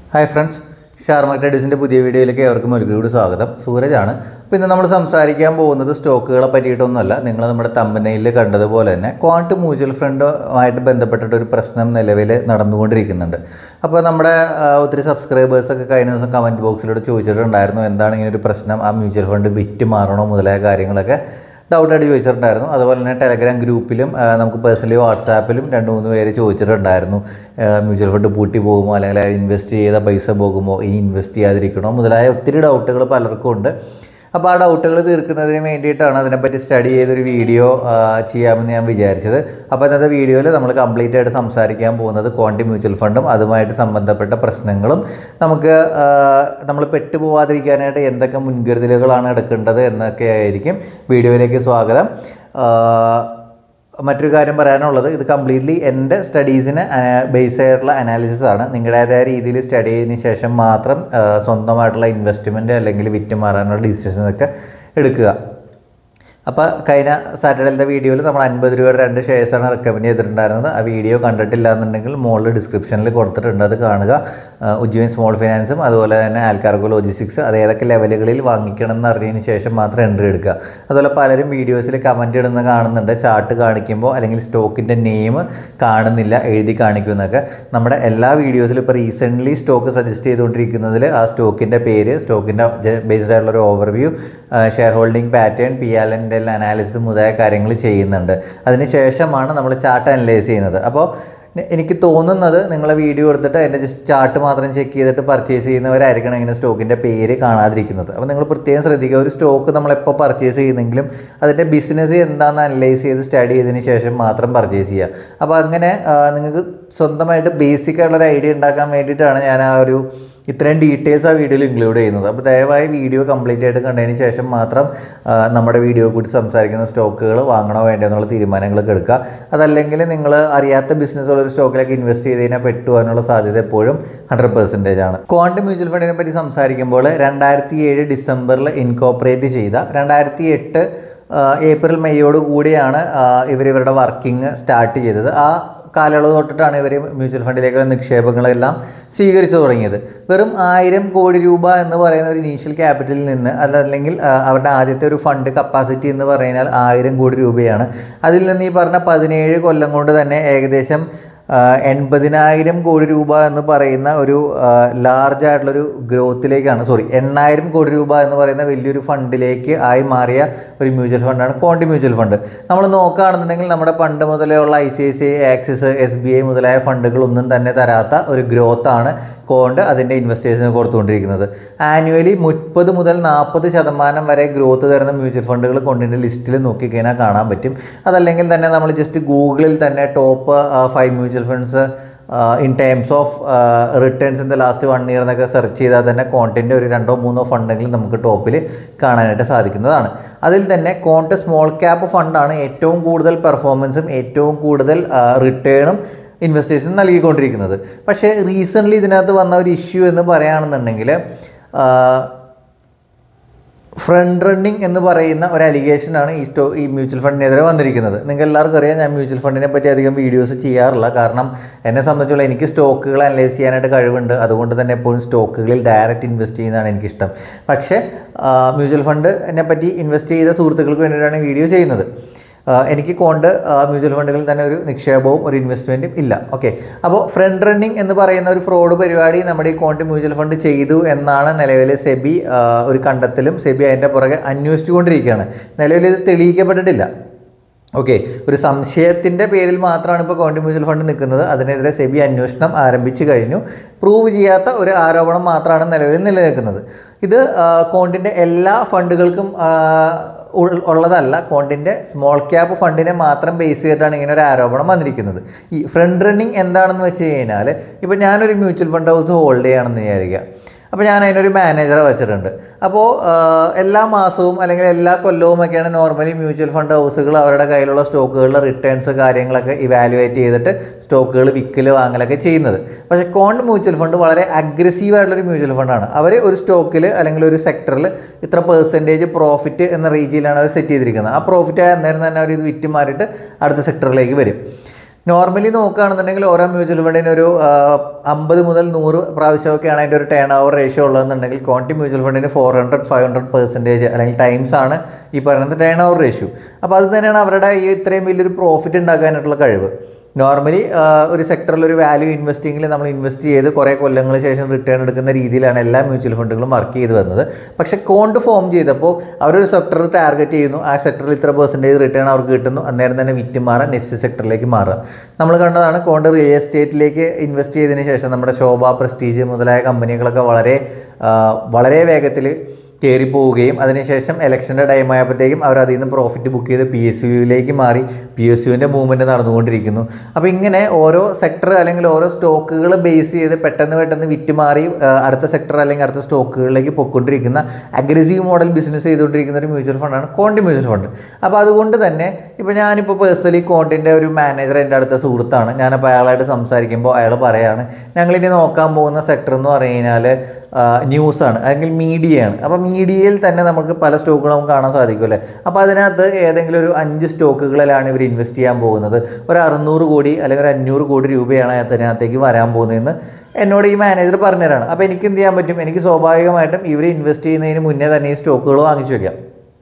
hi friends share market അഡീസിൻ്റെ പുതിയ വീഡിയോയിലേക്ക് ഏവർക്കും ഒരിക്കൽ കൂടി സ്വാഗതം സൂരജാണ് അപ്പോൾ ഇന്ന് നമ്മൾ സംസാരിക്കാൻ പോകുന്നത് സ്റ്റോക്കുകളെ പറ്റിയിട്ടൊന്നുമല്ല നിങ്ങൾ നമ്മുടെ തമ്പനയിൽ കണ്ടതുപോലെ തന്നെ ക്വാണ്ട് മ്യൂച്വൽ ഫണ്ടുമായിട്ട് ബന്ധപ്പെട്ടിട്ട് ഒരു പ്രശ്നം നിലവിൽ നടന്നുകൊണ്ടിരിക്കുന്നുണ്ട് അപ്പോൾ നമ്മുടെ ആ, ഒത്തിരി സബ്സ്ക്രൈബേഴ്സൊക്കെ കഴിഞ്ഞ ദിവസം കമൻറ്റ് ബോക്സിലൂടെ ചോദിച്ചിട്ടുണ്ടായിരുന്നു എന്താണ് ഇങ്ങനെ ഒരു പ്രശ്നം ആ മ്യൂച്വൽ ഫണ്ട് വിറ്റ് മാറണോ മുതലായ കാര്യങ്ങളൊക്കെ ഡൗട്ടായിട്ട് ചോദിച്ചിട്ടുണ്ടായിരുന്നു അതുപോലെ തന്നെ ടെലഗ്രാം ഗ്രൂപ്പിലും ആ, നമുക്ക് പേഴ്സണലി വാട്സാപ്പിലും രണ്ട് മൂന്ന് പേര് ചോദിച്ചിട്ടുണ്ടായിരുന്നു ആ, മ്യൂച്വൽ ഫണ്ട് പൂട്ടി പോകുമോ അല്ലെങ്കിൽ ഇൻവെസ്റ്റ് ചെയ്ത പൈസ പോകുമോ ഇനി ഇൻവെസ്റ്റ് ചെയ്യാതിരിക്കണോ മുതലായ ഒത്തിരി ഡൗട്ടുകൾ പലർക്കും ഉണ്ട് അപ്പോൾ ആ ഡൗട്ടുകൾ തീർക്കുന്നതിന് വേണ്ടിയിട്ടാണ് അതിനെപ്പറ്റി സ്റ്റഡി ചെയ്തൊരു വീഡിയോ ചെയ്യാമെന്ന് ഞാൻ വിചാരിച്ചത് അപ്പോൾ ഇന്നത്തെ വീഡിയോയിൽ നമ്മൾ കംപ്ലീറ്റ് ആയിട്ട് സംസാരിക്കാൻ പോകുന്നത് ക്വാണ്ടി മ്യൂച്വൽ ഫണ്ടും അതുമായിട്ട് സംബന്ധപ്പെട്ട പ്രശ്നങ്ങളും നമുക്ക് നമ്മൾ പെട്ടുപോകാതിരിക്കാനായിട്ട് എന്തൊക്കെ മുൻകരുതലുകളാണ് എടുക്കേണ്ടത് എന്നൊക്കെ ആയിരിക്കും വീഡിയോയിലേക്ക് സ്വാഗതം ആ, മറ്റൊരു കാര്യം പറയാനുള്ളത് ഇത് കംപ്ലീറ്റ്ലി എൻ്റെ സ്റ്റഡീസിന് ബേസ് ആയിട്ടുള്ള അനാലിസിസ് ആണ് നിങ്ങളുടേതായ രീതിയിൽ സ്റ്റഡി ചെയ്തതിന് ശേഷം മാത്രം ആ, സ്വന്തമായിട്ടുള്ള ഇൻവെസ്റ്റ്മെൻറ്റ് അല്ലെങ്കിൽ വിറ്റ് മാറാനുള്ള ഡിസിഷൻസ് ഒക്കെ എടുക്കുക അപ്പോൾ കഴിഞ്ഞ സാറ്റർഡേത്തെ വീഡിയോയിൽ നമ്മൾ അൻപത് രൂപയുടെ രണ്ട് ഷെയർസാണ് റെക്കമെൻഡ് ചെയ്തിട്ടുണ്ടായിരുന്നത് ആ വീഡിയോ കണ്ടിട്ടില്ല എന്നുണ്ടെങ്കിൽ മുകളിൽ ഡിസ്ക്രിപ്ഷനിൽ കൊടുത്തിട്ടുണ്ട് അത് കാണുക ആ, ഉജ്ജീവൻ സ്മോൾ ഫിനാൻസും അതുപോലെ തന്നെ ആൽക്കാർഗോ ലോജിസ്റ്റിക്സ് അത് ഏതൊക്കെ ലെവലുകളിൽ വാങ്ങിക്കണം എന്ന് അറിഞ്ഞതിന് ശേഷം മാത്രം എൻട്രി എടുക്കുക അതുപോലെ പലരും വീഡിയോസിൽ കമൻറ്റ് ഇടുന്ന കാണുന്നുണ്ട് ചാർട്ട് കാണിക്കുമ്പോൾ അല്ലെങ്കിൽ സ്റ്റോക്കിൻ്റെ നെയിം കാണുന്നില്ല എഴുതി കാണിക്കുന്നതൊക്കെ നമ്മുടെ എല്ലാ വീഡിയോസിലും ഇപ്പോൾ റീസെൻ്റ്ലി സ്റ്റോക്ക് സജസ്റ്റ് ചെയ്തുകൊണ്ടിരിക്കുന്നതിൽ ആ സ്റ്റോക്കിൻ്റെ പേര് സ്റ്റോക്കിൻ്റെ ബേസ്ഡ് ആയിട്ടുള്ള ഒരു overview share holding pattern P L എൻ്റെ അനാലിസിസ് മുതലായ കാര്യങ്ങൾ ചെയ്യുന്നുണ്ട് അതിന് ശേഷമാണ് നമ്മൾ ചാർട്ട് അനലൈസ് ചെയ്യുന്നത് അപ്പോൾ നി- എനിക്ക് തോന്നുന്നത് നിങ്ങൾ വീഡിയോ എടുത്തിട്ട് എൻ്റെ ജസ്റ്റ് ചാർട്ട് മാത്രം ചെക്ക് ചെയ്തിട്ട് പർച്ചേസ് ചെയ്യുന്നവരായിരിക്കണം ഇങ്ങനെ സ്റ്റോക്കിൻ്റെ പേര് കാണാതിരിക്കുന്നത് അപ്പോൾ നിങ്ങൾ പ്രത്യേകം ശ്രദ്ധിക്കുക ഒരു സ്റ്റോക്ക് നമ്മളെപ്പോൾ പർച്ചേസ് ചെയ്യുന്നെങ്കിലും അതിൻ്റെ ബിസിനസ് എന്താണെന്ന് അനലൈസ് ചെയ്ത് സ്റ്റഡി ചെയ്തതിന് ശേഷം മാത്രം പർച്ചേസ് ചെയ്യുക അപ്പോൾ അങ്ങനെ ആ, നിങ്ങൾക്ക് സ്വന്തമായിട്ട് ബേസിക് ആയിട്ടുള്ളൊരു ഐഡിയ ഉണ്ടാക്കാൻ വേണ്ടിയിട്ടാണ് ഞാൻ ആ ഒരു ഇത്രയും ഡീറ്റെയിൽസ് ആ വീഡിയോയിൽ ഇൻക്ലൂഡ് ചെയ്യുന്നത് അപ്പോൾ ദയവായി വീഡിയോ കംപ്ലീറ്റ് ആയിട്ട് കണ്ടതിന് ശേഷം മാത്രം ആ, നമ്മുടെ വീഡിയോ കൂടി സംസാരിക്കുന്ന സ്റ്റോക്കുകൾ വാങ്ങണോ വേണ്ടോ എന്നുള്ള തീരുമാനങ്ങളൊക്കെ എടുക്കുക അതല്ലെങ്കിൽ നിങ്ങൾ അറിയാത്ത ബിസിനസ് ഉള്ള ഒരു സ്റ്റോക്കിലേക്ക് ഇൻവെസ്റ്റ് ചെയ്ത് കഴിഞ്ഞാൽ പെട്ടുപോകാനുള്ള സാധ്യത എപ്പോഴും ഹൺഡ്രഡ് പെർസെൻറ്റേജ് ആണ് ക്വാണ്ട് മ്യൂച്വൽ ഫണ്ടിനെ പറ്റി സംസാരിക്കുമ്പോൾ രണ്ടായിരത്തി ഏഴ് ഡിസംബറിൽ ഇൻകോപ്പറേറ്റ് ചെയ്ത രണ്ടായിരത്തി എട്ട് ഏപ്രിൽ മെയ്യോട് കൂടിയാണ് ഇവർ ഇവരുടെ വർക്കിംഗ് സ്റ്റാർട്ട് ചെയ്തത് ആ കാലയളവ് തൊട്ടിട്ടാണ് ഇവർ മ്യൂച്വൽ ഫണ്ടിലേക്കുള്ള നിക്ഷേപങ്ങളെല്ലാം സ്വീകരിച്ചു തുടങ്ങിയത് വെറും ആയിരം കോടി രൂപ എന്ന് പറയുന്ന ഒരു ഇനീഷ്യൽ ക്യാപിറ്റലിൽ നിന്ന് അതല്ലെങ്കിൽ ആ, അവരുടെ ആദ്യത്തെ ഒരു ഫണ്ട് കപ്പാസിറ്റി എന്ന് പറയുന്നത് ആയിരം കോടി രൂപയാണ് അതിൽ നിന്ന് ഈ പറഞ്ഞ പതിനേഴ് കൊല്ലം കൊണ്ട് തന്നെ ഏകദേശം ആ, എൺപതിനായിരം കോടി രൂപ എന്ന് പറയുന്ന ഒരു ലാർജ് ആയിട്ടുള്ളൊരു ഗ്രോത്തിലേക്കാണ് സോറി എണ്ണായിരം കോടി രൂപ എന്ന് പറയുന്ന വലിയൊരു ഫണ്ടിലേക്ക് ആയി മാറിയ ഒരു മ്യൂച്വൽ ഫണ്ടാണ് കോണ്ടി മ്യൂച്വൽ ഫണ്ട് നമ്മൾ നോക്കുകയാണെന്നുണ്ടെങ്കിൽ നമ്മുടെ പണ്ട് മുതലേ ഉള്ള I C I C I Axis S B I മുതലായ ഫണ്ടുകളൊന്നും തന്നെ തരാത്ത ഒരു ഗ്രോത്ത് ആണ് കോണ്ട് അതിൻ്റെ ഇൻവെസ്റ്റേഴ്സിന് കൊടുത്തുകൊണ്ടിരിക്കുന്നത് ആനുവലി മുപ്പത് മുതൽ നാൽപ്പത് ശതമാനം വരെ ഗ്രോത്ത് തരുന്ന മ്യൂച്വൽ ഫണ്ടുകൾ കൊണ്ടിൻ്റെ ലിസ്റ്റിൽ നോക്കിക്കഴിഞ്ഞാൽ കാണാൻ പറ്റും അതല്ലെങ്കിൽ തന്നെ നമ്മൾ ജസ്റ്റ് ഗൂഗിളിൽ തന്നെ top five mutual funds in terms of returns in the last one year എന്നൊക്കെ സെർച്ച് ചെയ്താൽ തന്നെ കോണ്ടിൻ്റെ ഒരു രണ്ടോ മൂന്നോ ഫണ്ടെങ്കിലും നമുക്ക് ടോപ്പിൽ കാണാനായിട്ട് സാധിക്കുന്നതാണ് അതിൽ തന്നെ കോണ്ട് സ്മോൾ ക്യാപ്പ് ഫണ്ടാണ് ഏറ്റവും കൂടുതൽ പെർഫോമൻസും ഏറ്റവും കൂടുതൽ റിട്ടേണും ഇൻവെസ്റ്റേഴ്സിന് നൽകിക്കൊണ്ടിരിക്കുന്നത് പക്ഷേ റീസെൻ്റ്ലി ഇതിനകത്ത് വന്ന ഒരു ഇഷ്യൂ എന്ന് പറയുകയാണെന്നുണ്ടെങ്കിൽ ഫ്രണ്ട് റണ്ണിങ് എന്ന് പറയുന്ന ഒരു അലിഗേഷനാണ് ഈ സ്റ്റോ ഈ മ്യൂച്വൽ ഫണ്ടിനെതിരെ വന്നിരിക്കുന്നത് നിങ്ങൾക്ക് എല്ലാവർക്കും അറിയാം ഞാൻ മ്യൂച്വൽ ഫണ്ടിനെ പറ്റി അധികം വീഡിയോസ് ചെയ്യാറില്ല കാരണം എന്നെ സംബന്ധിച്ചുള്ള എനിക്ക് സ്റ്റോക്കുകൾ അനലൈസ് ചെയ്യാനായിട്ട് കഴിവുണ്ട് അതുകൊണ്ട് തന്നെ എപ്പോഴും സ്റ്റോക്കുകളിൽ ഡയറക്റ്റ് ഇൻവെസ്റ്റ് ചെയ്യുന്നതാണ് എനിക്കിഷ്ടം പക്ഷേ മ്യൂച്വൽ ഫണ്ടിനെ പറ്റി ഇൻവെസ്റ്റ് ചെയ്ത സുഹൃത്തുക്കൾക്ക് വേണ്ടിയിട്ടാണ് വീഡിയോ ചെയ്യുന്നത് ആ, എനിക്ക് കോണ്ട് മ്യൂച്വൽ ഫണ്ടുകളിൽ തന്നെ ഒരു നിക്ഷേപവും ഒരു ഇൻവെസ്റ്റ്മെൻറ്റും ഇല്ല ഓക്കെ അപ്പോൾ ഫ്രണ്ട് റണ്ണിങ് എന്ന് പറയുന്ന ഒരു ഫ്രോഡ് പരിപാടി നമ്മുടെ ഈ കോണ്ട് മ്യൂച്വൽ ഫണ്ട് ചെയ്തു എന്നാണ് നിലവിൽ സെബി ആ, ഒരു കണ്ടെത്തലും സെബി അതിൻ്റെ പുറകെ അന്വേഷിച്ചുകൊണ്ടിരിക്കുകയാണ് നിലവിൽ ഇത് തെളിയിക്കപ്പെട്ടിട്ടില്ല ഓക്കെ ഒരു സംശയത്തിൻ്റെ പേരിൽ മാത്രമാണ് ഇപ്പോൾ കോണ്ടി മ്യൂച്വൽ ഫണ്ട് നിൽക്കുന്നത് അതിനെതിരെ സെബി അന്വേഷണം ആരംഭിച്ചു കഴിഞ്ഞു പ്രൂവ് ചെയ്യാത്ത ഒരു ആരോപണം മാത്രമാണ് നിലവിൽ നിലനിൽക്കുന്നത് ഇത് ആ, കോണ്ടിൻ്റെ എല്ലാ ഫണ്ടുകൾക്കും ആ, ഉൾ- ഉള്ളതല്ല കോണ്ടിൻ്റെ സ്മോൾ ക്യാപ്പ് ഫണ്ടിനെ മാത്രം ബേസ് ചെയ്തിട്ടാണ് ഇങ്ങനെ ഒരു ആരോപണം വന്നിരിക്കുന്നത് ഈ ഫ്രണ്ട് റണ്ണിങ് എന്താണെന്ന് വെച്ച് കഴിഞ്ഞാൽ ഇപ്പോൾ ഞാനൊരു മ്യൂച്വൽ ഫണ്ട് ഹൗസ് ഹോൾഡ് ചെയ്യണമെന്ന് വിചാരിക്കുക അപ്പോൾ ഞാൻ അതിനൊരു മാനേജറെ വെച്ചിട്ടുണ്ട് അപ്പോൾ എല്ലാ മാസവും അല്ലെങ്കിൽ എല്ലാ കൊല്ലവും ഒക്കെയാണ് നോർമലി മ്യൂച്വൽ ഫണ്ട് ഹൗസുകൾ അവരുടെ കയ്യിലുള്ള സ്റ്റോക്കുകളുടെ റിട്ടേൺസ് കാര്യങ്ങളൊക്കെ ഇവാലുവേറ്റ് ചെയ്തിട്ട് സ്റ്റോക്കുകൾ വിൽക്കൽ വാങ്ങലൊക്കെ ചെയ്യുന്നത് പക്ഷേ കോണ്ട് മ്യൂച്വൽ ഫണ്ട് വളരെ അഗ്രസീവ് ആയിട്ടുള്ളൊരു മ്യൂച്വൽ ഫണ്ടാണ് അവർ ഒരു സ്റ്റോക്കിൽ അല്ലെങ്കിൽ ഒരു സെക്ടറിൽ ഇത്ര പെർസെൻറ്റേജ് പ്രോഫിറ്റ് എന്ന റേഞ്ചിലാണ് അവർ സെറ്റ് ചെയ്തിരിക്കുന്നത് ആ പ്രോഫിറ്റ് ആയ അന്നേരം തന്നെ അവർ ഇത് വിറ്റ് മാറിയിട്ട് അടുത്ത സെക്ടറിലേക്ക് വരും നോർമലി നോക്കുകയാണെന്നുണ്ടെങ്കിൽ ഓരോ മ്യൂച്വൽ ഫണ്ടിന് ഒരു അമ്പത് മുതൽ നൂറ് പ്രാവശ്യമൊക്കെയാണ് അതിൻ്റെ ഒരു ടേൺ ഓവർ റേഷ്യോ ഉള്ളതെന്നുണ്ടെങ്കിൽ ക്വാണ്ടി മ്യൂച്വൽ ഫണ്ടിന് four hundred five hundred percentage അല്ലെങ്കിൽ ടൈംസ് ആണ് ഈ പറയുന്നത് ടേൺ ഓവർ റേഷ്യോ അപ്പോൾ അത് തന്നെയാണ് അവരുടെ ഈ ഇത്രയും വലിയൊരു പ്രോഫിറ്റ് ഉണ്ടാക്കാനായിട്ടുള്ള കഴിവ് നോർമലി ഒരു സെക്ടറിൽ ഒരു വാല്യൂ ഇൻവെസ്റ്റിങ്ങിൽ നമ്മൾ ഇൻവെസ്റ്റ് ചെയ്ത് കുറേ കൊല്ലങ്ങൾക്ക് ശേഷം റിട്ടേൺ എടുക്കുന്ന രീതിയിലാണ് എല്ലാ മ്യൂച്വൽ ഫണ്ടുകളും വർക്ക് ചെയ്ത് വന്നത് പക്ഷേ കോണ്ട് ഫോം ചെയ്തപ്പോൾ അവരൊരു സെക്ടർ ടാർഗറ്റ് ചെയ്യുന്നു ആ സെക്ടറിൽ ഇത്ര പെർസെൻറ്റേജ് റിട്ടേൺ അവർക്ക് കിട്ടുന്നു അന്നേരം തന്നെ വിറ്റ് മാറാൻ നെക്സ്റ്റ് സെക്ടറിലേക്ക് മാറുക നമ്മൾ കണ്ടതാണ് കോണ്ട് റിയൽ എസ്റ്റേറ്റിലേക്ക് ഇൻവെസ്റ്റ് ചെയ്തതിന് ശേഷം നമ്മുടെ ശോഭ പ്രസ്റ്റീജ് മുതലായ കമ്പനികളൊക്കെ വളരെ ആ, വളരെ വേഗത്തിൽ കയറി പോവുകയും അതിനുശേഷം ഇലക്ഷൻ്റെ ടൈം ആയപ്പോഴത്തേക്കും അവർ അതിൽ നിന്ന് പ്രോഫിറ്റ് ബുക്ക് ചെയ്ത് പി എസ് യുവിലേക്ക് മാറി പി എസ് യുവിൻ്റെ മൂവ്മെൻറ്റ് നടന്നുകൊണ്ടിരിക്കുന്നു അപ്പോൾ ഇങ്ങനെ ഓരോ സെക്ടർ അല്ലെങ്കിൽ ഓരോ സ്റ്റോക്കുകൾ ബേസ് ചെയ്ത് പെട്ടെന്ന് പെട്ടെന്ന് വിറ്റ് മാറി ആ, അടുത്ത സെക്ടർ അല്ലെങ്കിൽ അടുത്ത സ്റ്റോക്കുകളിലേക്ക് പൊയ്ക്കൊണ്ടിരിക്കുന്ന അഗ്രസീവ് മോഡൽ ബിസിനസ് ചെയ്തുകൊണ്ടിരിക്കുന്ന ഒരു മ്യൂച്വൽ ഫണ്ടാണ് കോണ്ടി മ്യൂച്വൽ ഫണ്ട് അപ്പോൾ അതുകൊണ്ട് തന്നെ ഇപ്പോൾ ഞാനിപ്പോൾ പേഴ്സണലി കോണ്ടിൻ്റെ ഒരു മാനേജർ എൻ്റെ അടുത്ത സുഹൃത്താണ് ഞാനപ്പോൾ അയാളായിട്ട് സംസാരിക്കുമ്പോൾ അയാൾ പറയാണ് ഞങ്ങളിനി നോക്കാൻ പോകുന്ന സെക്ടർ എന്ന് പറഞ്ഞു കഴിഞ്ഞാൽ ന്യൂസാണ് അല്ലെങ്കിൽ മീഡിയയാണ് അപ്പോൾ മീഡിയയിൽ തന്നെ നമുക്ക് പല സ്റ്റോക്കുകളും നമുക്ക് കാണാൻ സാധിക്കും അല്ലേ അപ്പോൾ അതിനകത്ത് ഏതെങ്കിലും ഒരു അഞ്ച് സ്റ്റോക്കുകളിലാണ് ഇവർ ഇൻവെസ്റ്റ് ചെയ്യാൻ പോകുന്നത് ഒരു അറുന്നൂറ് കോടി അല്ലെങ്കിൽ ഒരു അഞ്ഞൂറ് കോടി രൂപയാണ് അതിനകത്തേക്ക് വരാൻ പോകുന്നതെന്ന് എന്നോട് ഈ മാനേജർ പറഞ്ഞുതരാണ് അപ്പോൾ എനിക്ക് എന്ത് ചെയ്യാൻ പറ്റും എനിക്ക് സ്വാഭാവികമായിട്ടും ഇവർ ഇൻവെസ്റ്റ് ചെയ്യുന്നതിന് മുന്നേ തന്നെ ഈ സ്റ്റോക്കുകൾ വാങ്ങിച്ചു വെക്കാം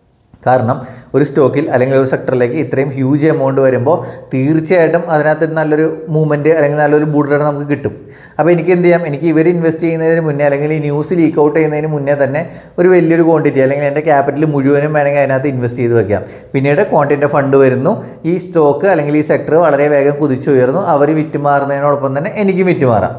കാരണം ഒരു സ്റ്റോക്കിൽ അല്ലെങ്കിൽ ഒരു സെക്ടറിലേക്ക് ഇത്രയും ഹ്യൂജ് എമൗണ്ട് വരുമ്പോൾ തീർച്ചയായിട്ടും അതിനകത്ത് ഒരു നല്ലൊരു മൂവ്മെൻറ്റ് അല്ലെങ്കിൽ നല്ലൊരു ബൂഡർ നമുക്ക് കിട്ടും അപ്പോൾ എനിക്ക് എന്ത് ചെയ്യാം എനിക്ക് ഇവർ ഇൻവെസ്റ്റ് ചെയ്യുന്നതിന് മുന്നേ അല്ലെങ്കിൽ ഈ ന്യൂസ് ലീക്ക് ഔട്ട് ചെയ്യുന്നതിന് മുന്നേ തന്നെ ഒരു വലിയൊരു ക്വാണ്ടിറ്റി അല്ലെങ്കിൽ എൻ്റെ ക്യാപിറ്റൽ മുഴുവനും വേണമെങ്കിൽ അതിനകത്ത് ഇൻവെസ്റ്റ് ചെയ്ത് വെക്കാം പിന്നീട് ക്വാണ്ടിൻ്റെ ഫണ്ട് വരുന്നു ഈ സ്റ്റോക്ക് അല്ലെങ്കിൽ ഈ സെക്ടർ വളരെ വേഗം കുതിച്ചുയർന്നു അവർ വിറ്റുമാറുന്നതിനോടൊപ്പം തന്നെ എനിക്കും വിറ്റുമാറാം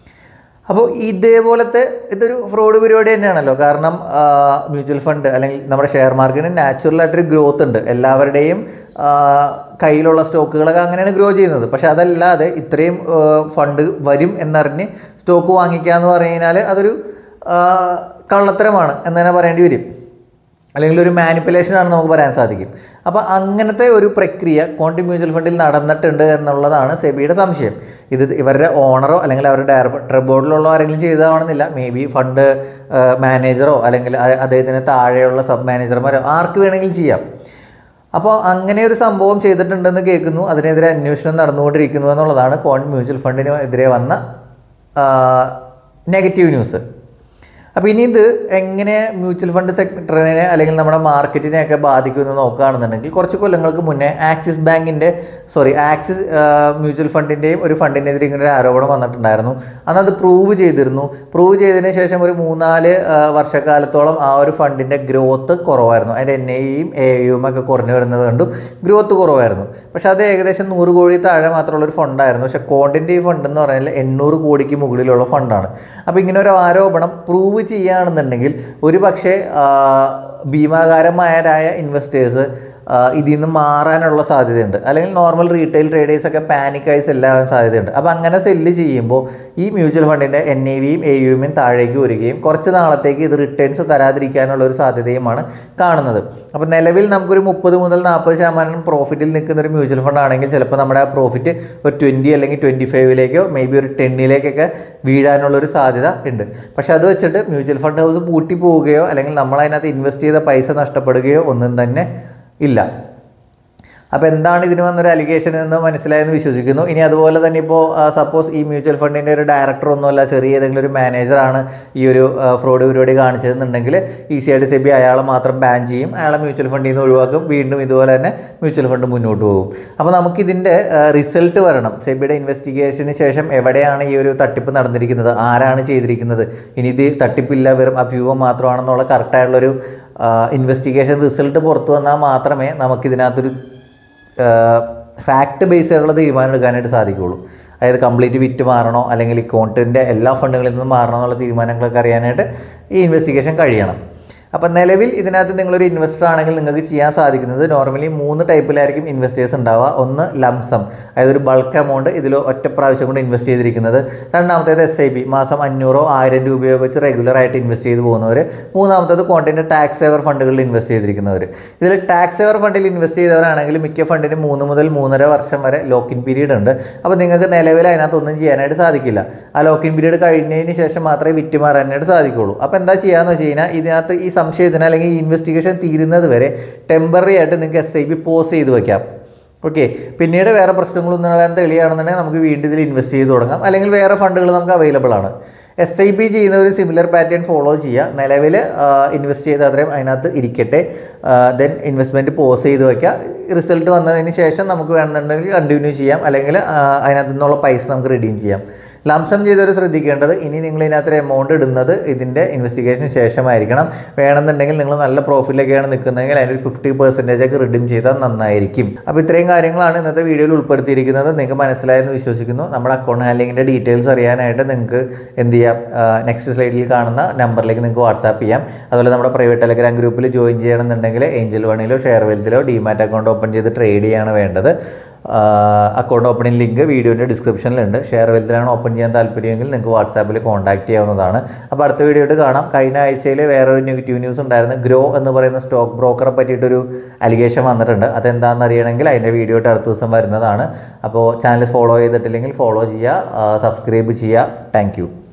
അപ്പോൾ ഇതേപോലത്തെ ഇതൊരു ഫ്രോഡ് പരിപാടി തന്നെയാണല്ലോ കാരണം മ്യൂച്വൽ ഫണ്ട് അല്ലെങ്കിൽ നമ്മുടെ ഷെയർ മാർക്കറ്റിന് നാച്ചുറലായിട്ടൊരു ഗ്രോത്ത് ഉണ്ട് എല്ലാവരുടെയും ആ, കയ്യിലുള്ള സ്റ്റോക്കുകളൊക്കെ അങ്ങനെയാണ് ഗ്രോ ചെയ്യുന്നത് പക്ഷെ അതല്ലാതെ ഇത്രയും ഫണ്ട് വരും എന്നറിഞ്ഞ് സ്റ്റോക്ക് വാങ്ങിക്കുക എന്ന് പറഞ്ഞു കഴിഞ്ഞാൽ അതൊരു ആ, കള്ളത്തരമാണ് എന്ന് തന്നെ പറയേണ്ടി വരും അല്ലെങ്കിൽ ഒരു മാനിപ്പുലേഷൻ ആണ് നമുക്ക് പറയാൻ സാധിക്കും അപ്പോൾ അങ്ങനത്തെ ഒരു പ്രക്രിയ കോണ്ടി മ്യൂച്വൽ ഫണ്ടിൽ നടന്നിട്ടുണ്ട് എന്നുള്ളതാണ് സെബിയുടെ സംശയം ഇത് ഇവരുടെ ഓണറോ അല്ലെങ്കിൽ അവരുടെ ഡയറക്ടർ ബോർഡിലുള്ള ആരെങ്കിലും ചെയ്തതാണെന്നില്ല മേ ബി ഫണ്ട് മാനേജറോ അല്ലെങ്കിൽ അ- അദ്ദേഹത്തിന് താഴെയുള്ള സബ് മാനേജർമാരോ ആർക്ക് വേണമെങ്കിലും ചെയ്യാം അപ്പോൾ അങ്ങനെ ഒരു സംഭവം ചെയ്തിട്ടുണ്ടെന്ന് കേൾക്കുന്നു അതിനെതിരെ അന്വേഷണം നടന്നുകൊണ്ടിരിക്കുന്നു എന്നുള്ളതാണ് കോൺ മ്യൂച്വൽ ഫണ്ടിന് എതിരെ വന്ന നെഗറ്റീവ് ന്യൂസ് അപ്പോൾ ഇനി ഇത് എങ്ങനെ മ്യൂച്വൽ ഫണ്ട് സെക്ടറിനെ അല്ലെങ്കിൽ നമ്മുടെ മാർക്കറ്റിനെയൊക്കെ ബാധിക്കുമെന്ന് നോക്കുകയാണെന്നുണ്ടെങ്കിൽ കുറച്ച് കൊല്ലങ്ങൾക്ക് മുന്നേ ആക്സിസ് ബാങ്കിൻ്റെ സോറി ആക്സിസ് മ്യൂച്വൽ ഫണ്ടിൻ്റെയും ഒരു ഫണ്ടിനെതിരെ ഇങ്ങനെ ഒരു ആരോപണം വന്നിട്ടുണ്ടായിരുന്നു അന്ന് അത് പ്രൂവ് ചെയ്തിരുന്നു പ്രൂവ് ചെയ്തതിന് ശേഷം ഒരു മൂന്നാല് ആ, വർഷക്കാലത്തോളം ആ ഒരു ഫണ്ടിൻ്റെ ഗ്രോത്ത് കുറവായിരുന്നു അതിൻ്റെ എൻ ഐയും എ യും ഒക്കെ കുറഞ്ഞു വരുന്നത് കണ്ടു ഗ്രോത്ത് കുറവായിരുന്നു പക്ഷെ അത് ഏകദേശം നൂറ് കോടി താഴെ മാത്രമുള്ള ഒരു ഫണ്ടായിരുന്നു പക്ഷെ കോണ്ടിൻ്റെ ഈ ഫണ്ട് എന്ന് പറഞ്ഞാൽ എണ്ണൂറ് കോടിക്ക് മുകളിലുള്ള ഫണ്ടാണ് അപ്പോൾ ഇങ്ങനെ ഒരു ആരോപണം പ്രൂവ് ചെയ്യുകയാണെന്നുണ്ടെങ്കിൽ ഒരു പക്ഷേ ആ, ഭീമാകാരമായരായ ഇൻവെസ്റ്റേഴ്സ് ഇതിൽ നിന്ന് മാറാനുള്ള സാധ്യതയുണ്ട് അല്ലെങ്കിൽ നോർമൽ റീറ്റെയിൽ ട്രേഡേഴ്സ് ഒക്കെ പാനിക്കായി സെല്ലാവാൻ സാധ്യതയുണ്ട് അപ്പോൾ അങ്ങനെ സെല്ല് ചെയ്യുമ്പോൾ ഈ മ്യൂച്വൽ ഫണ്ടിൻ്റെ എൻ ഐ വിയും എ യുവും താഴേക്ക് വരികയും കുറച്ച് നാളത്തേക്ക് ഇത് റിട്ടേൺസ് തരാതിരിക്കാനുള്ള ഒരു സാധ്യതയുമാണ് കാണുന്നത് അപ്പോൾ നിലവിൽ നമുക്കൊരു മുപ്പത് മുതൽ നാൽപ്പത് ശതമാനം പ്രോഫിറ്റിൽ നിൽക്കുന്ന ഒരു മ്യൂച്വൽ ഫണ്ട് ആണെങ്കിൽ ചിലപ്പോൾ നമ്മുടെ ആ പ്രോഫിറ്റ് ഒരു ട്വൻറ്റി അല്ലെങ്കിൽ ട്വൻറ്റി ഫൈവിലേക്കോ മേ ബി ഒരു ടെന്നിലേക്കൊക്കെ വീഴാനുള്ള ഒരു സാധ്യത ഉണ്ട് പക്ഷേ അത് വെച്ചിട്ട് മ്യൂച്വൽ ഫണ്ട് ഹൗസ് പൂട്ടി പോവുകയോ അല്ലെങ്കിൽ നമ്മൾ അതിനകത്ത് ഇൻവെസ്റ്റ് ചെയ്ത പൈസ നഷ്ടപ്പെടുകയോ ഒന്നും തന്നെ ഇല്ല അപ്പോൾ എന്താണ് ഇതിന് വന്നൊരു അലിഗേഷൻ എന്ന് മനസ്സിലായെന്ന് വിശ്വസിക്കുന്നു ഇനി അതുപോലെ തന്നെ ഇപ്പോൾ സപ്പോസ് ഈ മ്യൂച്വൽ ഫണ്ടിൻ്റെ ഒരു ഡയറക്ടർ ഒന്നുമല്ല ചെറിയ ഏതെങ്കിലും ഒരു മാനേജറാണ് ഈ ഒരു ഫ്രോഡ് പരിപാടി കാണിച്ചതെന്നുണ്ടെങ്കിൽ ഈസി ആയിട്ട് സെബി അയാളെ മാത്രം ബാൻ ചെയ്യും അയാളെ മ്യൂച്വൽ ഫണ്ടിൽ നിന്ന് ഒഴിവാക്കും വീണ്ടും ഇതുപോലെ തന്നെ മ്യൂച്വൽ ഫണ്ട് മുന്നോട്ട് പോകും അപ്പോൾ നമുക്കിതിൻ്റെ റിസൾട്ട് വരണം സെബിയുടെ ഇൻവെസ്റ്റിഗേഷന് ശേഷം എവിടെയാണ് ഈ ഒരു തട്ടിപ്പ് നടന്നിരിക്കുന്നത് ആരാണ് ചെയ്തിരിക്കുന്നത് ഇനി ഇത് തട്ടിപ്പില്ല വെറും അഭ്യൂഹം മാത്രമാണെന്നുള്ള കറക്റ്റായിട്ടുള്ളൊരു ഇൻവെസ്റ്റിഗേഷൻ റിസൾട്ട് പുറത്തു വന്നാൽ മാത്രമേ നമുക്കിതിനകത്തൊരു ഫാക്ട് ബേസ് ആയിട്ടുള്ള തീരുമാനം എടുക്കാനായിട്ട് സാധിക്കുകയുള്ളൂ അതായത് കംപ്ലീറ്റ് വിറ്റ് മാറണോ അല്ലെങ്കിൽ ഈ കോണ്ടിൻ്റെ എല്ലാ ഫണ്ടുകളിൽ നിന്നും മാറണോ എന്നുള്ള തീരുമാനങ്ങളൊക്കെ അറിയാനായിട്ട് ഈ ഇൻവെസ്റ്റിഗേഷൻ കഴിയണം അപ്പം നിലവിൽ ഇതിനകത്ത് നിങ്ങളൊരു ഇൻവെസ്റ്റർ ആണെങ്കിൽ നിങ്ങൾക്ക് ചെയ്യാൻ സാധിക്കുന്നത് നോർമലി മൂന്ന് ടൈപ്പിലായിരിക്കും ഇൻവെസ്റ്റേഴ്സ് ഉണ്ടാവുക ഒന്ന് ലംസം അതായത് ഒരു ബൾക്ക് എമൗണ്ട് ഇതിൽ ഒറ്റ പ്രാവശ്യം കൊണ്ട് ഇൻവെസ്റ്റ് ചെയ്തിരിക്കുന്നത് രണ്ടാമത്തേത് എസ് ഐ പി മാസം അഞ്ഞൂറോ ആയിരം രൂപയോ വെച്ച് റെഗുലറായിട്ട് ഇൻവെസ്റ്റ് ചെയ്ത് പോകുന്നവർ മൂന്നാമത്തേത് കോണ്ടിൻ്റെ ടാക്സ് സേവർ ഫണ്ടുകളിൽ ഇൻവെസ്റ്റ് ചെയ്തിരിക്കുന്നവർ ഇതിൽ ടാക്സ് സേവർ ഫണ്ടിൽ ഇൻവെസ്റ്റ് ചെയ്തവരാണെങ്കിൽ മിക്ക ഫണ്ടിന് മൂന്ന് മുതൽ മൂന്നര വർഷം വരെ ലോക്കിൻ പീരീഡ് ഉണ്ട് അപ്പോൾ നിങ്ങൾക്ക് നിലവിൽ അതിനകത്ത് ഒന്നും ചെയ്യാനായിട്ട് സാധിക്കില്ല ആ ലോക്കിൻ പീരീഡ് കഴിഞ്ഞതിന് ശേഷം മാത്രമേ വിറ്റ് മാറാനായിട്ട് സാധിക്കുള്ളൂ അപ്പോൾ എന്താ ചെയ്യാന്ന് വെച്ച് കഴിഞ്ഞാൽ ഇതിനകത്ത് ഈ സംശയത്തിന് അല്ലെങ്കിൽ ഈ ഇൻവെസ്റ്റിഗേഷൻ തീരുന്നത് വരെ ടെമ്പററി ആയിട്ട് നിങ്ങൾക്ക് എസ് ഐ പി പോസ് ചെയ്ത് വെക്കാം ഓക്കെ പിന്നീട് വേറെ പ്രശ്നങ്ങളൊന്നും ഇല്ലാതെ തെളിയുകയാണെന്നുണ്ടെങ്കിൽ നമുക്ക് വീണ്ടും ഇതിൽ ഇൻവെസ്റ്റ് ചെയ്ത് തുടങ്ങാം അല്ലെങ്കിൽ വേറെ ഫണ്ടുകൾ നമുക്ക് അവൈലബിൾ ആണ് എസ് ഐ പി ചെയ്യുന്ന ഒരു സിമിലർ പാറ്റേൺ ഫോളോ ചെയ്യുക നിലവിൽ ഇൻവെസ്റ്റ് ചെയ്ത് അത്രയും അതിനകത്ത് ഇരിക്കട്ടെ ദെൻ ഇൻവെസ്റ്റ്മെൻറ്റ് പോസ് ചെയ്ത് വയ്ക്കുക റിസൾട്ട് വന്നതിന് ശേഷം നമുക്ക് വേണമെന്നുണ്ടെങ്കിൽ കണ്ടിന്യൂ ചെയ്യാം അല്ലെങ്കിൽ ആ, അതിനകത്ത് നിന്നുള്ള പൈസ നമുക്ക് റിഡീം ചെയ്യാം ലംസം ചെയ്തവർ ശ്രദ്ധിക്കേണ്ടത് ഇനി നിങ്ങൾ ഇതിനകത്ത് എമൗണ്ട് ഇടുന്നത് ഇതിൻ്റെ ഇൻവെസ്റ്റിഗേഷൻ ശേഷമായിരിക്കണം വേണമെന്നുണ്ടെങ്കിൽ നിങ്ങൾ നല്ല പ്രോഫിറ്റിലൊക്കെയാണ് നിൽക്കുന്നതെങ്കിൽ അതിൻ്റെ ഒരു ഫിഫ്റ്റി പെർസെൻറ്റേജ് ഒക്കെ റിഡീം ചെയ്താൽ നന്നായിരിക്കും അപ്പോൾ ഇത്രയും കാര്യങ്ങളാണ് ഇന്നത്തെ വീഡിയോയിൽ ഉൾപ്പെടുത്തിയിരിക്കുന്നത് നിങ്ങൾക്ക് മനസ്സിലായെന്ന് വിശ്വസിക്കുന്നു നമ്മുടെ അക്കൗണ്ട് ഹാൻഡിലിങ്ങിൻ്റെ ഡീറ്റെയിൽസ് അറിയാനായിട്ട് നിങ്ങൾക്ക് എന്ത് ചെയ്യാം നെക്സ്റ്റ് സ്ലൈഡിൽ കാണുന്ന നമ്പറിലേക്ക് നിങ്ങൾക്ക് വാട്സാപ്പ് ചെയ്യാം അതുപോലെ നമ്മുടെ പ്രൈവറ്റ് ടെലഗ്രാം ഗ്രൂപ്പിൽ ജോയിൻ ചെയ്യണമെന്നുണ്ടെങ്കിൽ ഏഞ്ചൽ വണിയിലോ ഷെയർ വെൽത്തിലോ ഡിമാറ്റ് അക്കൗണ്ട് ഓപ്പൺ ചെയ്ത് ട്രേഡ് ചെയ്യാണ് വേണ്ടത് അക്കൗണ്ട് ഓപ്പണിംഗ് ലിങ്ക് വീഡിയോൻ്റെ ഡിസ്ക്രിപ്ഷനിലുണ്ട് ഷെയർ വെൽത്തിലാണ് ഓപ്പൺ ചെയ്യാൻ താല്പര്യമെങ്കിൽ നിങ്ങൾക്ക് വാട്സാപ്പിൽ കോൺടാക്ട് ചെയ്യാവുന്നതാണ് അപ്പോൾ അടുത്ത വീഡിയോ ആയിട്ട് കാണാം കഴിഞ്ഞ ആഴ്ചയിൽ വേറെ ഒരു നെഗറ്റീവ് ന്യൂസ് ഉണ്ടായിരുന്നു ഗ്രോ എന്ന് പറയുന്ന സ്റ്റോക്ക് ബ്രോക്കറെ പറ്റിയിട്ടൊരു അലിഗേഷൻ വന്നിട്ടുണ്ട് അതെന്താണെന്ന് അറിയണമെങ്കിൽ അതിൻ്റെ വീഡിയോ ആയിട്ട് അടുത്ത ദിവസം വരുന്നതാണ് അപ്പോൾ ചാനൽ ഫോളോ ചെയ്തിട്ടില്ലെങ്കിൽ ഫോളോ ചെയ്യുക സബ്സ്ക്രൈബ് ചെയ്യുക താങ്ക്